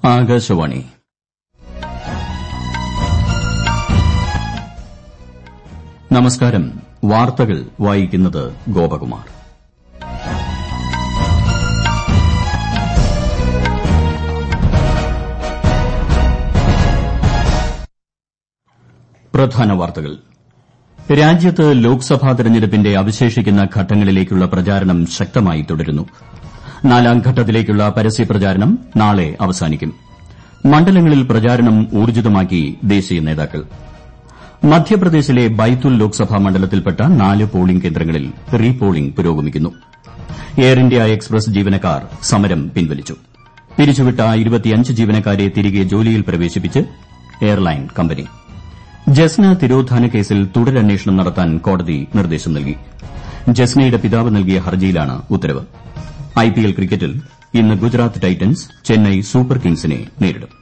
ആകാശവാണി നമസ്കാരം വാർത്തകൾ വായിക്കുന്നത് ഗോപകുമാർ പ്രധാന വാർത്തകൾ രാജ്യത്ത് ലോക്സഭാ തെരഞ്ഞെടുപ്പിന്റെ അവശേഷിക്കുന്ന ഘട്ടങ്ങളിലേക്കുള്ള പ്രചാരണം ശക്തമായി തുടരുന്നു നാലാം ഘട്ടത്തിലേക്കുള്ള പരസ്യപ്രചാരണം നാളെ അവസാനിക്കും മണ്ഡലങ്ങളിൽ പ്രചാരണം ഊർജ്ജിതമാക്കി ദേശീയ നേതാക്കൾ മധ്യപ്രദേശിലെ ബൈത്തുൽ ലോക്സഭാ മണ്ഡലത്തിൽപ്പെട്ട നാല് പോളിംഗ് കേന്ദ്രങ്ങളിൽ റീ പോളിംഗ് പുരോഗമിക്കുന്നു എയർ ഇന്ത്യ എക്സ്പ്രസ് ജീവനക്കാർ സമരം പിൻവലിച്ചു പിരിച്ചുവിട്ട ജീവനക്കാരെ തിരികെ ജോലിയിൽ പ്രവേശിപ്പിച്ച് എയർലൈൻ കമ്പനി ജസ്ന തിരോധാന കേസിൽ തുടരന്വേഷണം നടത്താൻ കോടതി നിർദ്ദേശം നൽകി ജസ്നയുടെ പിതാവ് നൽകിയ ഹർജിയിലാണ് ഉത്തരവ് ഐപിഎൽ ക്രിക്കറ്റിൽ ഇന്ന് ഗുജറാത്ത് ടൈറ്റൻസ് ചെന്നൈ സൂപ്പർ കിംഗ്സിനെ നേരിടും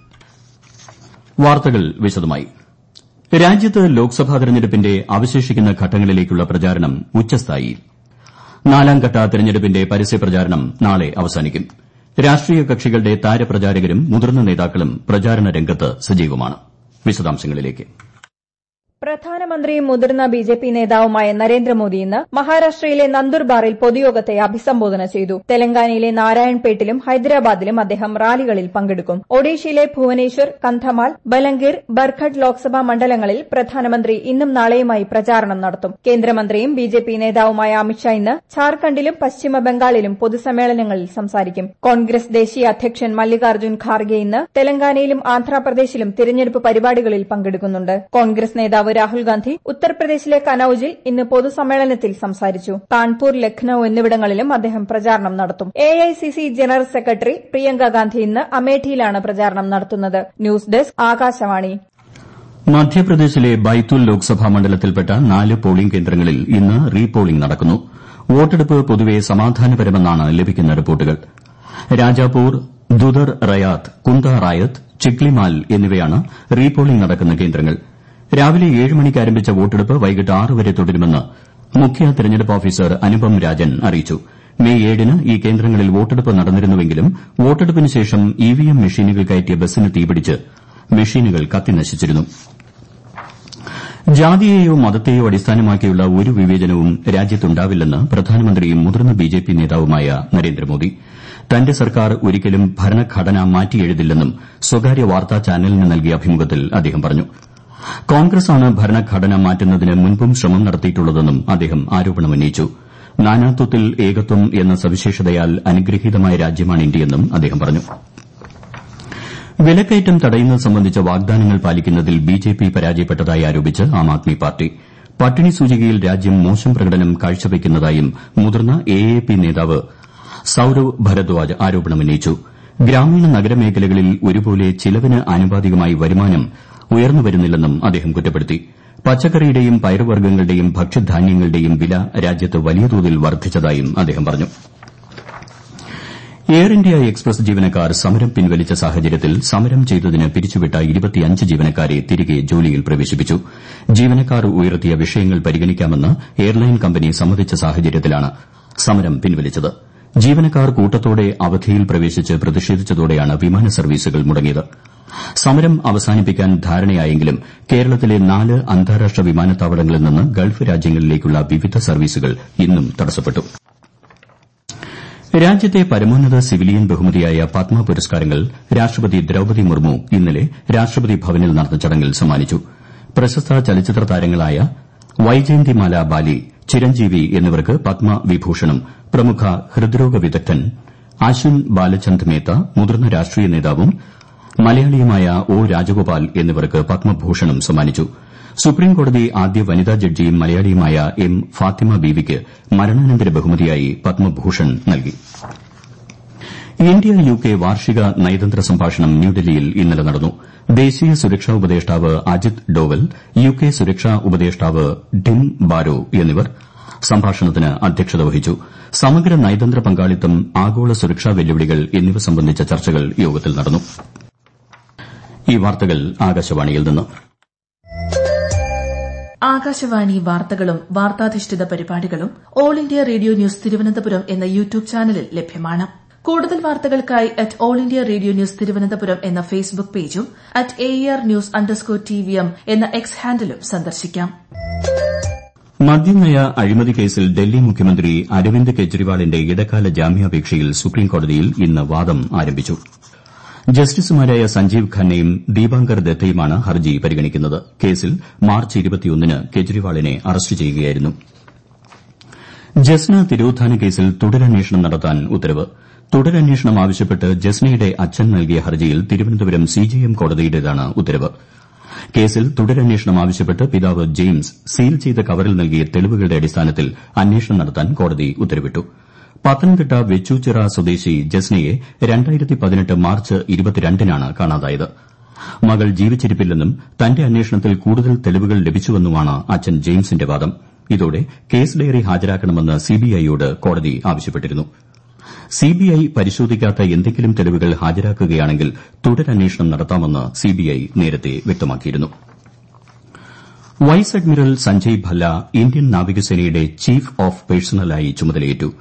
വാർത്തകൾ വിശദമായി രാജ്യത്ത് ലോക്സഭാ തെരഞ്ഞെടുപ്പിന്റെ അവശേഷിക്കുന്ന ഘട്ടങ്ങളിലേക്കുള്ള പ്രചാരണം ഉച്ചസ്ഥായിയിൽ നാലാംഘട്ട തെരഞ്ഞെടുപ്പിന്റെ പരസ്യപ്രചാരണം നാളെ അവസാനിക്കും രാഷ്ട്രീയ കക്ഷികളുടെ താരപ്രചാരകരും മുതിർന്ന നേതാക്കളും പ്രചാരണ രംഗത്ത് സജീവമാണ് വിശദാംശങ്ങളിലേക്ക് പ്രധാനമന്ത്രിയും മുതിർന്ന ബി ജെ പി നേതാവുമായ നരേന്ദ്രമോദി ഇന്ന് മഹാരാഷ്ട്രയിലെ നന്ദുർബാറിൽ പൊതുയോഗത്തെ അഭിസംബോധന ചെയ്തു തെലങ്കാനയിലെ നാരായൺപേട്ടിലും ഹൈദരാബാദിലും അദ്ദേഹം റാലികളിൽ പങ്കെടുക്കും ഒഡീഷയിലെ ഭുവനേശ്വർ കന്ധമാൽ ബലംഗീർ ബർഖഡ് ലോക്സഭാ മണ്ഡലങ്ങളിൽ പ്രധാനമന്ത്രി ഇന്നും നാളെയുമായി പ്രചാരണം നടത്തും കേന്ദ്രമന്ത്രിയും ബി ജെ പി നേതാവുമായ അമിത്ഷാ ഇന്ന് ഝാർഖണ്ഡിലും പശ്ചിമ ബംഗാളിലും പൊതുസമ്മേളനങ്ങളിൽ സംസാരിക്കും കോൺഗ്രസ് ദേശീയ അധ്യക്ഷൻ മല്ലികാർജ്ജുൻ ഖാർഗെ ഇന്ന് തെലങ്കാനയിലും ആന്ധ്രാപ്രദേശിലും തിരഞ്ഞെടുപ്പ് പരിപാടികളിൽ പങ്കെടുക്കുന്നുണ്ട് കോൺഗ്രസ് നേതാവ് രാഹുൽ ഗാന്ധി ഉത്തർപ്രദേശിലെ കനൌജിൽ ഇന്ന് പൊതുസമ്മേളനത്തിൽ സംസാരിച്ചു കാൺപൂർ ലക്നൌ എന്നിവിടങ്ങളിലും അദ്ദേഹം പ്രചാരണം നടത്തും AICC general secretary Priyanka Gandhi ഇന്ന് അമേഠിയിലാണ് പ്രചാരണം നടത്തുന്നത് ന്യൂസ് ഡെസ്ക് ആകാശവാണി മധ്യപ്രദേശിലെ ബൈത്തുൽ ലോക്സഭാ മണ്ഡലത്തിൽപ്പെട്ട നാല് പോളിംഗ് കേന്ദ്രങ്ങളിൽ ഇന്ന് റീ പോളിംഗ് നടക്കുന്നു വോട്ടെടുപ്പ് പൊതുവെ സമാധാനപരമെന്നാണ് ലഭിക്കുന്ന റിപ്പോർട്ടുകൾ രാജാപൂർ ദുദർ റയാത്ത് കുന്ത റായത്ത് ചിക്ലിമാൽ എന്നിവയാണ് റീ പോളിംഗ് നടക്കുന്ന കേന്ദ്രങ്ങൾ രാവിലെ ഏഴ് മണിക്ക് ആരംഭിച്ച വോട്ടെടുപ്പ് വൈകിട്ട് ആറ് വരെ തുടരുമെന്ന് മുഖ്യ തെരഞ്ഞെടുപ്പ് ഓഫീസർ അനുപം രാജൻ അറിയിച്ചു മെയ് ഏഴിന് ഈ കേന്ദ്രങ്ങളിൽ വോട്ടെടുപ്പ് നടന്നിരുന്നുവെങ്കിലും വോട്ടെടുപ്പിന് ശേഷം ഇവിഎം മെഷീനുകൾ കയറ്റിയ ബസിന് തീപിടിച്ച് മെഷീനുകൾ കത്തിനശിച്ചിരുന്നു ജാതിയെയോ മതത്തെയോ അടിസ്ഥാനമാക്കിയുള്ള ഒരു വിവേചനവും രാജ്യത്തുണ്ടാവില്ലെന്ന് പ്രധാനമന്ത്രിയും മുതിർന്ന ബിജെപി നേതാവുമായ നരേന്ദ്രമോദി തന്റെ സർക്കാർ ഒരിക്കലും ഭരണഘടന മാറ്റിയെഴുതില്ലെന്നും സ്വകാര്യ വാർത്താ ചാനലിന് നൽകിയ അഭിമുഖത്തിൽ അദ്ദേഹം പറഞ്ഞു കോൺഗ്രസാണ് ഭരണഘടന മാറ്റുന്നതിന് മുൻപും ശ്രമം നടത്തിയിട്ടുള്ളതെന്നും അദ്ദേഹം ആരോപണമുന്നയിച്ചു നാനാത്വത്തിൽ ഏകത്വം എന്ന സവിശേഷതയാൽ അനുഗ്രഹീതമായ രാജ്യമാണ് ഇന്ത്യയെന്നും അദ്ദേഹം പറഞ്ഞു വിലക്കയറ്റം തടയുന്നത് സംബന്ധിച്ച വാഗ്ദാനങ്ങൾ പാലിക്കുന്നതിൽ ബിജെപി പരാജയപ്പെട്ടതായി ആരോപിച്ച് ആം ആദ്മി പാർട്ടി പട്ടിണി സൂചികയിൽ രാജ്യം മോശം പ്രകടനം കാഴ്ചവയ്ക്കുന്നതായും മുതിർന്ന എഎപി നേതാവ് സൌരവ് ഭരദ്വാജ് ആരോപണമുന്നയിച്ചു ഗ്രാമീണ നഗരമേഖലകളിൽ ഒരുപോലെ ചിലവിന് ആനുപാതികമായി വരുമാനം ഉയർന്നുവരുന്നില്ലെന്നും അദ്ദേഹം കുറ്റപ്പെടുത്തി പച്ചക്കറിയുടെയും പയറുവർഗ്ഗങ്ങളുടെയും ഭക്ഷ്യധാന്യങ്ങളുടെയും വില രാജ്യത്ത് വലിയ തോതിൽ വർദ്ധിച്ചതായും അദ്ദേഹം പറഞ്ഞു എയർ ഇന്ത്യ എക്സ്പ്രസ് ജീവനക്കാർ സമരം പിൻവലിച്ച സാഹചര്യത്തിൽ സമരം ചെയ്തതിന് പിരിച്ചുവിട്ട ജീവനക്കാരെ തിരികെ ജോലിയിൽ പ്രവേശിപ്പിച്ചു ജീവനക്കാർ ഉയർത്തിയ വിഷയങ്ങൾ പരിഗണിക്കാമെന്ന് എയർലൈൻ കമ്പനി സമ്മതിച്ച സാഹചര്യത്തിലാണ് സമരം പിൻവലിച്ചത് ജീവനക്കാർ കൂട്ടത്തോടെ അവധിയിൽ പ്രവേശിച്ച് പ്രതിഷേധിച്ചതോടെയാണ് വിമാന സർവീസുകൾ മുടങ്ങിയത് സമരം അവസാനിപ്പിക്കാൻ ധാരണയായെങ്കിലും കേരളത്തിലെ നാല് അന്താരാഷ്ട്ര വിമാനത്താവളങ്ങളിൽ നിന്ന് ഗൾഫ് രാജ്യങ്ങളിലേക്കുള്ള വിവിധ സർവീസുകൾ ഇന്നും തടസ്സപ്പെട്ടു രാജ്യത്തെ പരമോന്നത സിവിലിയൻ ബഹുമതിയായ പത്മ പുരസ്കാരങ്ങൾ രാഷ്ട്രപതി ദ്രൌപദി മുർമു ഇന്നലെ രാഷ്ട്രപതി ഭവനിൽ നടന്ന ചടങ്ങിൽ സമ്മാനിച്ചു പ്രശസ്ത ചലച്ചിത്ര താരങ്ങളായ വൈജയന്തിമാല ബാലി ചിരഞ്ജീവി എന്നിവർക്ക് പത്മവിഭൂഷണും പ്രമുഖ ഹൃദ്രോഗ വിദഗ്ധൻ അശ്വിൻ ബാലചന്ദ് മേത്ത മുതിർന്ന രാഷ്ട്രീയ നേതാവും മലയാളിയുമായ ഒ രാജഗോപാൽ എന്നിവർക്ക് പത്മഭൂഷണും സമ്മാനിച്ചു സുപ്രീംകോടതി ആദ്യ വനിതാ ജഡ്ജിയും മലയാളിയുമായ എം ഫാത്തിമ ബീവിക്ക് മരണാനന്തര ബഹുമതിയായി പത്മഭൂഷൺ നൽകി ഇന്ത്യ യുകെ വാർഷിക നയതന്ത്ര സംഭാഷണം ന്യൂഡൽഹിയിൽ ഇന്നലെ നടന്നു ദേശീയ സുരക്ഷാ ഉപദേഷ്ടാവ് അജിത് ഡോവൽ യുകെ സുരക്ഷാ ഉപദേഷ്ടാവ് ടിം ബാരോ എന്നിവർ സംഭാഷണത്തിന് അധ്യക്ഷത വഹിച്ചു സമഗ്ര നയതന്ത്ര പങ്കാളിത്തം ആഗോള സുരക്ഷാ വെല്ലുവിളികൾ എന്നിവ സംബന്ധിച്ച ചർച്ചകൾ യോഗത്തിൽ നടന്നു ഈ വാർത്തകൾ ആകാശവാണിയിൽ നിന്ന് ആകാശവാണി വാർത്തകളും വാർത്താധിഷ്ഠിത പരിപാടികളും all India radio news Thiruvananthapuram എന്ന യൂട്യൂബ് ചാനലിൽ ലഭ്യമാണ് കൂടുതൽ വാർത്തകൾക്കായി at all India radio news Thiruvananthapuram എന്ന ഫേസ്ബുക്ക് പേജും at A R news underscore T V M എന്ന എക്സ് ഹാൻഡിലും സന്ദർശിക്കാം മദ്യനയ അഴിമതി കേസിൽ ഡൽഹി മുഖ്യമന്ത്രി അരവിന്ദ് കെജ്രിവാളിന്റെ ഇടക്കാല ജാമ്യാപേക്ഷയിൽ സുപ്രീംകോടതിയിൽ ഇന്ന് വാദം ആരംഭിച്ചു ജസ്റ്റിസുമാരായ സഞ്ജീവ് ഖന്നയും ദീപാങ്കർ ദത്തയുമാണ് ഹർജി പരിഗണിക്കുന്നത് കേസിൽ മാർച്ച് ന് കെജ്രിവാളിനെ അറസ്റ്റ് ചെയ്യുകയായിരുന്നു ജസ്ന തിരോധാന കേസിൽ തുടരന്വേഷണം നടത്താൻ ഉത്തരവ് തുടരന്വേഷണം ആവശ്യപ്പെട്ട് ജസ്നയുടെ അച്ഛൻ നൽകിയ ഹർജിയിൽ തിരുവനന്തപുരം സിജെഎം കോടതിയുടേതാണ് ഉത്തരവ് കേസിൽ തുടരന്വേഷണം ആവശ്യപ്പെട്ട് പിതാവ് ജെയിംസ് സീൽ ചെയ്ത കവറിൽ നൽകിയ തെളിവുകളുടെ അടിസ്ഥാനത്തിൽ അന്വേഷണം നടത്താൻ കോടതി ഉത്തരവിട്ടു പത്തനംതിട്ട വെച്ചൂച്ചിറ സ്വദേശി ജസ്നയെ മാർച്ച് നാണ് കാണാതായത് മകൾ ജീവിച്ചിരിപ്പില്ലെന്നും തന്റെ അന്വേഷണത്തിൽ കൂടുതൽ തെളിവുകൾ ലഭിച്ചുവെന്നുമാണ് അച്ഛൻ ജെയിംസിന്റെ വാദം ഇതോടെ കേസ് ഡയറി ഹാജരാക്കണമെന്ന് സിബിഐയോട് കോടതി ആവശ്യപ്പെട്ടിരുന്നു സിബിഐ പരിശോധിക്കാത്ത എന്തെങ്കിലും തെളിവുകൾ ഹാജരാക്കുകയാണെങ്കിൽ തുടരന്വേഷണം നടത്താമെന്ന് സിബിഐ നേരത്തെ വ്യക്തമാക്കിയിരുന്നു vice admiral Sanjay Bhalla Indian നാവികസേനയുടെ ചീഫ് ഓഫ് പേഴ്സണലായി ചുമതലയേറ്റു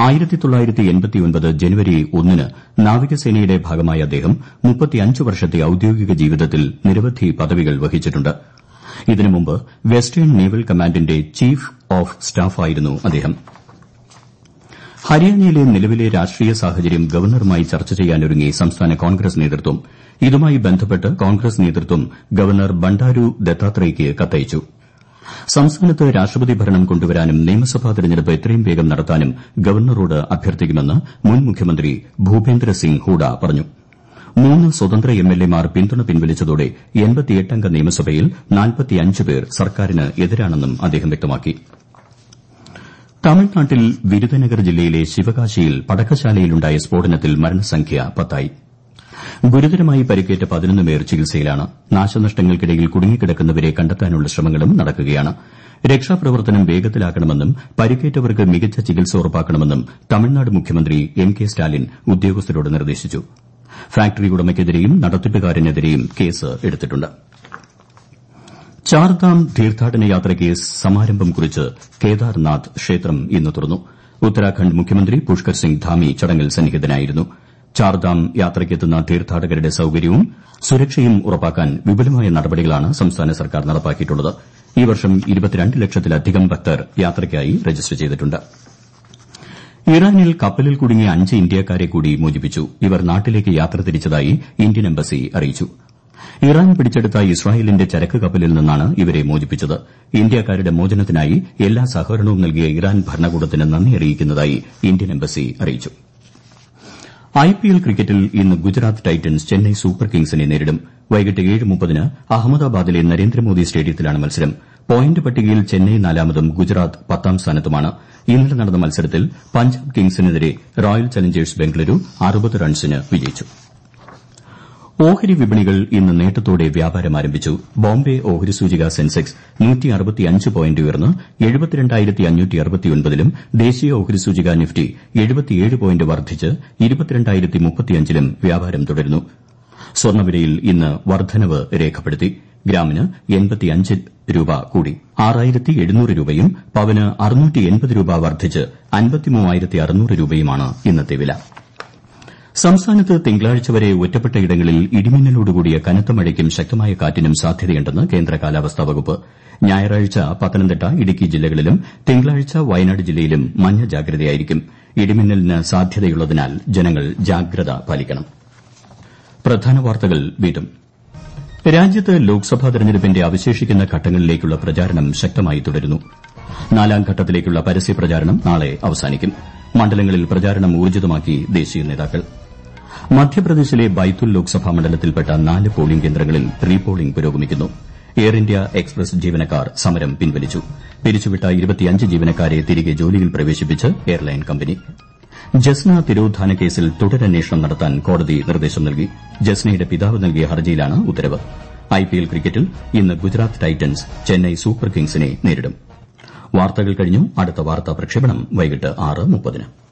ജനുവരി ഒന്നിന് നാവികസേനയുടെ ഭാഗമായ അദ്ദേഹം വർഷത്തെ ഔദ്യോഗിക ജീവിതത്തിൽ നിരവധി പദവികൾ വഹിച്ചിട്ടുണ്ട് ഇതിനു മുമ്പ് വെസ്റ്റേൺ നേവൽ കമാൻഡിന്റെ ചീഫ് ഓഫ് സ്റ്റാഫായിരുന്നു അദ്ദേഹം ഹരിയാനയിലെ നിലവിലെ രാഷ്ട്രീയ സാഹചര്യം ഗവർണറുമായി ചർച്ച ചെയ്യാനൊരുങ്ങി സംസ്ഥാന കോൺഗ്രസ് നേതൃത്വം ഇതുമായി ബന്ധപ്പെട്ട് കോൺഗ്രസ് നേതൃത്വം ഗവർണർ ബണ്ടാരു ദത്താത്രേയ്ക്ക് കത്തയച്ചു സംസ്ഥാനത്ത് രാഷ്ട്രപതി ഭരണം കൊണ്ടുവരാനും നിയമസഭാ തെരഞ്ഞെടുപ്പ് എത്രയും വേഗം നടത്താനും ഗവർണറോട് അഭ്യർത്ഥിക്കുമെന്ന് മുൻ മുഖ്യമന്ത്രി ഭൂപേന്ദ്ര സിംഗ് ഹൂഡ പറഞ്ഞു മൂന്ന് സ്വതന്ത്ര എംഎൽഎമാർ പിന്തുണ പിൻവലിച്ചതോടെ അംഗ നിയമസഭയിൽ പേർ സർക്കാരിന് എതിരാണെന്നും അദ്ദേഹം വ്യക്തമാക്കി തമിഴ്നാട്ടിൽ വിരുദനഗർ ജില്ലയിലെ ശിവകാശിയിൽ പടക്കശാലയിലുണ്ടായ സ്ഫോടനത്തിൽ മരണസംഖ്യ പത്തായി ഗുരുതരമായി പരിക്കേറ്റ പതിനൊന്ന് പേർ ചികിത്സയിലാണ് നാശനഷ്ടങ്ങൾക്കിടയിൽ കുടുങ്ങിക്കിടക്കുന്നവരെ കണ്ടെത്താനുള്ള ശ്രമങ്ങളും നടക്കുകയാണ് രക്ഷാപ്രവർത്തനം വേഗത്തിലാക്കണമെന്നും പരിക്കേറ്റവർക്ക് മികച്ച ചികിത്സ ഉറപ്പാക്കണമെന്നും തമിഴ്നാട് മുഖ്യമന്ത്രി എം കെ സ്റ്റാലിൻ ഉദ്യോഗസ്ഥരോട് നിർദ്ദേശിച്ചു ഫാക്ടറി ഉടമയ്ക്കെതിരെയും നടത്തിപ്പുകാരനെതിരെയും കേസ് എടുത്തിട്ടുണ്ട് ചാർധാം തീർത്ഥാടന യാത്രയ്ക്ക് സമാരംഭം കുറിച്ച് കേദാർനാഥ് ക്ഷേത്രം ഇന്ന് തുറന്നു ഉത്തരാഖണ്ഡ് മുഖ്യമന്ത്രി പുഷ്കർ സിംഗ് ധാമി ചടങ്ങിൽ സന്നിഹിതനായിരുന്നു ചാർധാം യാത്രയ്ക്കെത്തുന്ന തീർത്ഥാടകരുടെ സൌകര്യവും സുരക്ഷയും ഉറപ്പാക്കാൻ വിപുലമായ നടപടികളാണ് സംസ്ഥാന സർക്കാർ നടപ്പാക്കിയിട്ടുള്ളത് ഈ വർഷം ലക്ഷത്തിലധികം ഭക്തർ യാത്രയ്ക്കായി രജിസ്റ്റർ ചെയ്തിട്ടുണ്ട് ഇറാനിൽ കപ്പലിൽ കുടുങ്ങിയ അഞ്ച് ഇന്ത്യക്കാരെ കൂടി മോചിപ്പിച്ചു ഇവർ നാട്ടിലേക്ക് യാത്ര തിരിച്ചതായി ഇന്ത്യൻ എംബസി അറിയിച്ചു ഇറാൻ പിടിച്ചെടുത്ത ഇസ്രായേലിന്റെ ചരക്ക് കപ്പലിൽ നിന്നാണ് ഇവരെ മോചിപ്പിച്ചത് ഇന്ത്യക്കാരുടെ മോചനത്തിനായി എല്ലാ സഹകരണവും നൽകിയ ഇറാൻ ഭരണകൂടത്തിന് നന്ദി അറിയിക്കുന്നതായി ഇന്ത്യൻ എംബസി അറിയിച്ചു ഐപിഎൽ ക്രിക്കറ്റിൽ ഇന്ന് ഗുജറാത്ത് ടൈറ്റൻസ് ചെന്നൈ സൂപ്പർ കിങ്സിനെ നേരിടും വൈകിട്ട് ഏഴ് മുപ്പതിന് അഹമ്മദാബാദിലെ നരേന്ദ്രമോദി സ്റ്റേഡിയത്തിലാണ് മത്സരം പോയിന്റ് പട്ടികയിൽ ചെന്നൈ നാലാമതും ഗുജറാത്ത് പത്താം സ്ഥാനത്തുമാണ് ഇന്നലെ നടന്ന മത്സരത്തിൽ പഞ്ചാബ് കിങ്സിനെതിരെ റോയൽ ചലഞ്ചേഴ്സ് ബംഗളൂരു അറുപത് റൺസിന് വിജയിച്ചു ഓഹരി വിപണികൾ ഇന്ന് നേട്ടത്തോടെ വ്യാപാരം ആരംഭിച്ചു ബോംബെ ഓഹരി സൂചിക സെൻസെക്സ് പോയിന്റ് ഉയർന്ന് ലും ദേശീയ ഓഹരി സൂചിക നിഫ്റ്റി പോയിന്റ് വർദ്ധിച്ച് ലും വ്യാപാരം തുടരുന്നു സ്വർണ്ണവിലയിൽ ഇന്ന് വർദ്ധനവ് രേഖപ്പെടുത്തി ഗ്രാമിന് രൂപ കൂടി രൂപയും പവന് രൂപ വർദ്ധിച്ച് രൂപയുമാണ് ഇന്നത്തെ വില സംസ്ഥാനത്ത് തിങ്കളാഴ്ച വരെ ഒറ്റപ്പെട്ടയിടങ്ങളിൽ ഇടിമിന്നലോടുകൂടിയ കനത്ത മഴയ്ക്കും ശക്തമായ കാറ്റിനും സാധ്യതയുണ്ടെന്ന് കേന്ദ്ര കാലാവസ്ഥാ വകുപ്പ് ഞായറാഴ്ച പത്തനംതിട്ട ഇടുക്കി ജില്ലകളിലും തിങ്കളാഴ്ച വയനാട് ജില്ലയിലും മഞ്ഞ ജാഗ്രതയായിരിക്കും ഇടിമിന്നലിന് സാധ്യതയുള്ളതിനാൽ ജനങ്ങൾ ജാഗ്രത പാലിക്കണം പ്രധാന വാർത്തകൾ വീണ്ടും രാജ്യത്ത് ലോക്സഭാ തെരഞ്ഞെടുപ്പിന്റെ അവശേഷിക്കുന്ന ഘട്ടങ്ങളിലേക്കുള്ള പ്രചാരണം ശക്തമായി തുടരുന്നു നാലാം ഘട്ടത്തിലേക്കുള്ള പരസ്യ പ്രചാരണം നാളെ അവസാനിക്കും മണ്ഡലങ്ങളിൽ പ്രചാരണം ഊർജ്ജിതമാക്കി ദേശീയ നേതാക്കൾ മധ്യപ്രദേശിലെ ബൈത്തുൽ ലോക്സഭാ മണ്ഡലത്തിൽപ്പെട്ട നാല് പോളിംഗ് കേന്ദ്രങ്ങളിൽ റീപോളിംഗ് പുരോഗമിക്കുന്നു എയർ ഇന്ത്യ എക്സ്പ്രസ് ജീവനക്കാർ സമരം പിൻവലിച്ചു പിരിച്ചുവിട്ട ജീവനക്കാരെ തിരികെ ജോലിയിൽ പ്രവേശിപ്പിച്ച് എയർലൈൻ കമ്പനി ജസ്ന തിരോധാന കേസിൽ തുടരന്വേഷണം നടത്താൻ കോടതി നിർദ്ദേശം നൽകി ജസ്നയുടെ പിതാവ് നൽകിയ ഹർജിയിലാണ് ഉത്തരവ് ഐപിഎൽ ക്രിക്കറ്റിൽ ഇന്ന് ഗുജറാത്ത് ടൈറ്റൻസ് ചെന്നൈ സൂപ്പർ കിങ്സിനെ നേരിടും വാർത്തകൾ കഴിഞ്ഞു അടുത്ത വാർത്താ പ്രക്ഷേപണം വൈകിട്ട് ആറ് മുപ്പതിന്